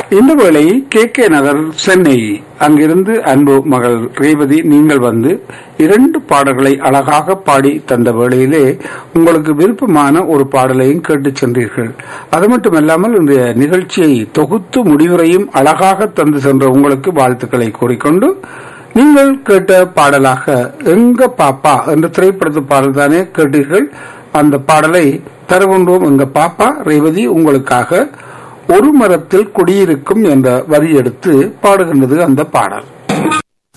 இந்த வேளை K K நகர் சென்னை அங்கிருந்து அன்பு மகள் ரேவதி நீங்கள் வந்து இரண்டு பாடல்களை அழகாக பாடி தந்த வேளையிலே உங்களுக்கு விருப்பமான ஒரு பாடலையும் கேட்டுச் சென்றீர்கள் அது மட்டுமல்லாமல் இன்றைய நிகழ்ச்சியை தொகுத்து முடிவுரையும் அழகாக தந்து சென்ற உங்களுக்கு வாழ்த்துக்களை கூறிக்கொண்டு நீங்கள் கேட்ட பாடலாக எங்க பாப்பா என்ற திரைப்படத்து பாடல் தானே கேட்டீர்கள் அந்த பாடலை தருகின்றோம் எங்க பாப்பா ரேவதி உங்களுக்காக ஒரு மரத்தில் குடியிருக்கும் என்ற வரி எடுத்து பாடுகின்றது அந்த பாடல்